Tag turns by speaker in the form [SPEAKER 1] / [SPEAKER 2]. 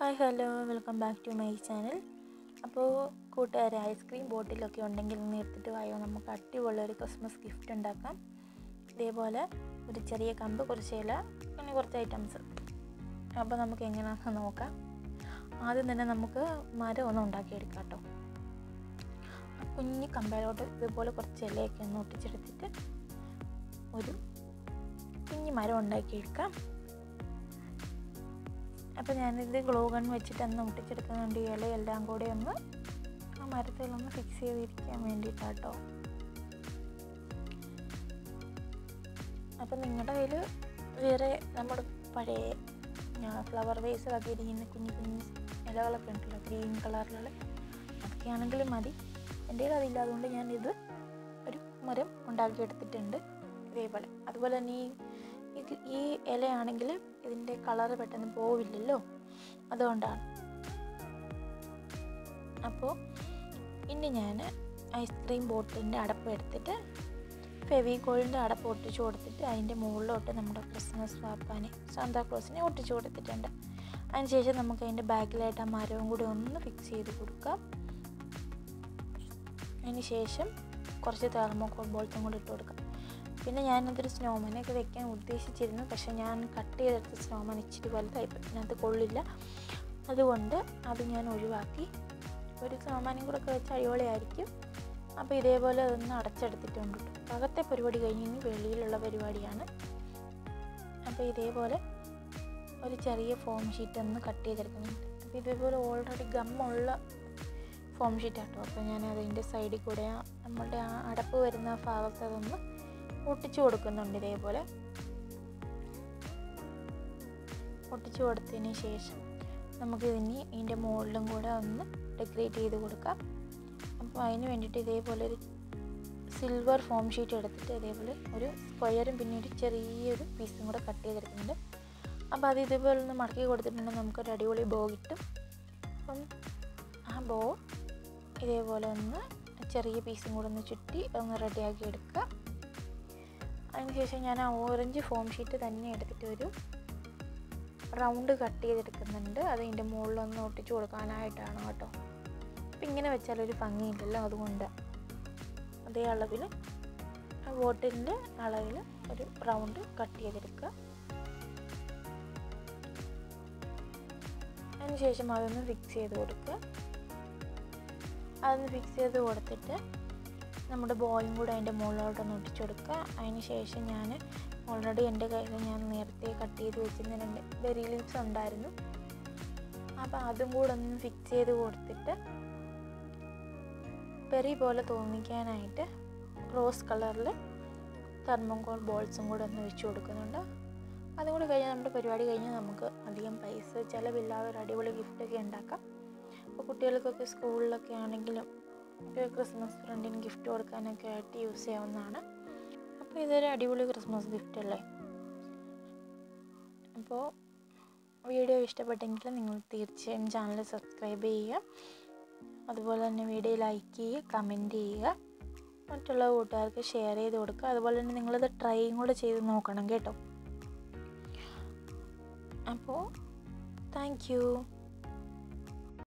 [SPEAKER 1] hi hello welcome back to my channel അപ്പോൾ കൂട്ടുകാരെ ice cream ബോട്ടിലൊക്കെ ഉണ്ടെങ്കിൽ ഒന്ന് എടുത്തിട്ട് വായോ നമുക്ക് അടിപൊളി ഒരു ക്രിസ്മസ് ഗിഫ്റ്റ് ഉണ്ടാക്കാം ഇതേപോലെ ഒരു ചെറിയ കമ്പ് കുറച്ച് ഇല പിന്നെ കുറച്ച് ഐറ്റംസ് അപ്പോൾ നമുക്ക് എങ്ങനെയാണെന്ന് നോക്കാം ആദ്യം തന്നെ നമുക്ക് മരം ഒന്ന് ഉണ്ടാക്കിയെടുക്കാം കേട്ടോ കുഞ്ഞി കമ്പയിലോട്ട് ഇതുപോലെ കുറച്ച് ഇലയൊക്കെ ഒന്ന് ഒട്ടിച്ചെടുത്തിട്ട് ഒരു കുഞ്ഞി മരം ഉണ്ടാക്കിയെടുക്കാം അപ്പോൾ ഞാനിത് ഗ്ലോ ഗൺ വെച്ചിട്ട് ഒന്ന് ഒട്ടിച്ചെടുക്കുന്നുണ്ട് ഈ ഇലയെല്ലാം കൂടെ ഒന്ന് ആ മരത്തിലൊന്ന് ഫിക്സ് ചെയ്തിരിക്കാൻ വേണ്ടിയിട്ടാട്ടോ അപ്പം നിങ്ങളുടെ കയ്യിൽ വേറെ നമ്മുടെ പഴയ ഫ്ലവർ വേസിലൊക്കെ ഇരിക്കുന്ന കുഞ്ഞു കുഞ്ഞു ഇലകളൊക്കെ ഉണ്ടല്ലോ ഗ്രീൻ കളറിലുള്ള അതൊക്കെയാണെങ്കിലും മതി എൻ്റെ കയ്യിൽ അതില്ല അതുകൊണ്ട് ഞാനിത് ഒരു മരം ഉണ്ടാക്കിയെടുത്തിട്ടുണ്ട് ഇതേപോലെ അതുപോലെ തന്നെ ഈ ഇത് ഈ ഇലയാണെങ്കിൽ ഇതിൻ്റെ കളറ് പെട്ടെന്ന് പോവില്ലല്ലോ അതുകൊണ്ടാണ് അപ്പോൾ ഇനി ഞാൻ ഐസ്ക്രീം ബോട്ടിലിൻ്റെ അടപ്പ് എടുത്തിട്ട് ഫെവിക്കോളിൻ്റെ അടപ്പ് ഒട്ടിച്ച് കൊടുത്തിട്ട് അതിൻ്റെ മുകളിലോട്ട് നമ്മുടെ ക്രിസ്മസ് പാപ്പാനെ സാന്താക്ലോസിനെ ഒട്ടിച്ച് കൊടുത്തിട്ടുണ്ട് അതിനുശേഷം നമുക്ക് അതിൻ്റെ ബാക്കിലായിട്ട് ആ മരവും കൂടി ഒന്ന് ഫിക്സ് ചെയ്ത് കൊടുക്കാം അതിന് ശേഷം കുറച്ച് തെർമോക്കോൾ ബോൾസും കൂടി ഇട്ട് കൊടുക്കാം പിന്നെ ഞാനതൊരു സ്നോമാനൊക്കെ വെക്കാൻ ഉദ്ദേശിച്ചിരുന്നു പക്ഷേ ഞാൻ കട്ട് ചെയ്തെടുത്ത സ്നോമാൻ ഇച്ചിരി വലുതായിപ്പോയി അതിനകത്ത് കൊള്ളില്ല അതുകൊണ്ട് അത് ഞാൻ ഒഴിവാക്കി ഒരു സ്നോമാനും കൂടെ ഒക്കെ വെച്ച് അടിപൊളിയായിരിക്കും അപ്പോൾ ഇതേപോലെ അതൊന്ന് അടച്ചെടുത്തിട്ടുണ്ട് അകത്തെ പരിപാടി കഴിഞ്ഞ് ഇനി വെളിയിലുള്ള പരിപാടിയാണ് അപ്പോൾ ഇതേപോലെ ഒരു ചെറിയ ഫോം ഷീറ്റ് ഒന്ന് കട്ട് ചെയ്തെടുക്കുന്നുണ്ട് അപ്പോൾ ഇതേപോലെ ഓൾറെഡി ഗമ്മുള്ള ഫോം ഷീറ്റ് ആട്ടോ അപ്പോൾ ഞാൻ അതിൻ്റെ സൈഡിൽ കൂടെ നമ്മളുടെ ആ അടപ്പ് വരുന്ന ഭാഗത്ത് അതൊന്ന് ഒട്ടിച്ചു കൊടുക്കുന്നുണ്ട് ഇതേപോലെ ഒട്ടിച്ചു കൊടുത്തതിന് ശേഷം നമുക്ക് ഇനി ഇതിൻ്റെ മുകളിലും കൂടെ ഒന്ന് ഡെക്കറേറ്റ് ചെയ്ത് കൊടുക്കാം അപ്പോൾ അതിന് വേണ്ടിയിട്ട് ഇതേപോലെ ഒരു സിൽവർ ഫോം ഷീറ്റ് എടുത്തിട്ട് ഇതേപോലെ ഒരു സ്ക്വയറും പിന്നെ ഒരു ചെറിയൊരു പീസും കൂടെ കട്ട് ചെയ്തെടുക്കുന്നുണ്ട് അപ്പോൾ അത് ഇതേപോലെ ഒന്ന് മടക്കി കൊടുത്തിട്ടുണ്ടെങ്കിൽ നമുക്കൊരു അടിപൊളി ബോ കിട്ടും അപ്പം ആ ബോ ഇതേപോലെ ഒന്ന് ചെറിയ പീസും കൂടെ ഒന്ന് ചുറ്റി ഒന്ന് റെഡിയാക്കി എടുക്കുക അതിനുശേഷം ഞാൻ ആ ഓറഞ്ച് ഫോം ഷീറ്റ് തന്നെ എടുത്തിട്ട് ഒരു റൗണ്ട് കട്ട് ചെയ്തെടുക്കുന്നുണ്ട് അത് ഇതിൻ്റെ മുകളിലൊന്ന് ഒട്ടിച്ച് കൊടുക്കാനായിട്ടാണ് കേട്ടോ അപ്പം ഇങ്ങനെ വെച്ചാൽ ഒരു ഭംഗിയില്ലല്ലോ അതുകൊണ്ട് അതേ അളവിൽ ആ ബോട്ടിലിൻ്റെ അളവിൽ ഒരു റൗണ്ട് കട്ട് ചെയ്തെടുക്കുക അതിനുശേഷം അതൊന്ന് ഫിക്സ് ചെയ്ത് കൊടുക്കുക അതൊന്ന് ഫിക്സ് ചെയ്ത് കൊടുത്തിട്ട് നമ്മുടെ ബോയും കൂടെ അതിൻ്റെ മുകളിലോട്ടൊന്ന് ഒട്ടിച്ചു കൊടുക്കുക അതിന് ശേഷം ഞാൻ ഓൾറെഡി എൻ്റെ കയ്യിൽ ഞാൻ നേരത്തെ കട്ട് ചെയ്ത് വെച്ചിരുന്ന രണ്ട് ബെറി ലീവ്സ് ഉണ്ടായിരുന്നു അപ്പോൾ അതും കൂടെ ഒന്ന് ഫിക്സ് ചെയ്ത് കൊടുത്തിട്ട് ബെറി പോലെ തോന്നിക്കാനായിട്ട് റോസ് കളറിൽ തെർമോകോൾ ബോൾസും കൂടെ ഒന്ന് വെച്ച് കൊടുക്കുന്നുണ്ട് അതും കൂടി കഴിഞ്ഞാൽ നമ്മുടെ പരിപാടി കഴിഞ്ഞാൽ നമുക്ക് അധികം പൈസ ചിലവില്ലാതെ ഒരു അടിപൊളി ഗിഫ്റ്റൊക്കെ ഉണ്ടാക്കാം അപ്പോൾ കുട്ടികൾക്കൊക്കെ സ്കൂളിലൊക്കെ ആണെങ്കിലും ഒരു ക്രിസ്മസ് ഫ്രണ്ടിന് ഗിഫ്റ്റ് കൊടുക്കാനൊക്കെ ആയിട്ട് യൂസ് ചെയ്യാവുന്നതാണ് അപ്പോൾ ഇതൊരു അടിപൊളി ക്രിസ്മസ് ഗിഫ്റ്റ് അല്ലേ അപ്പോൾ വീഡിയോ ഇഷ്ടപ്പെട്ടെങ്കിൽ നിങ്ങൾ തീർച്ചയായും ചാനൽ സബ്സ്ക്രൈബ് ചെയ്യുക അതുപോലെ തന്നെ വീഡിയോ ലൈക്ക് ചെയ്യുക കമൻറ്റ് ചെയ്യുക മറ്റുള്ള കൂട്ടുകാർക്ക് ഷെയർ ചെയ്ത് കൊടുക്കുക അതുപോലെ തന്നെ നിങ്ങളിത് ട്രൈയും കൂടെ ചെയ്ത് നോക്കണം കേട്ടോ അപ്പോൾ താങ്ക്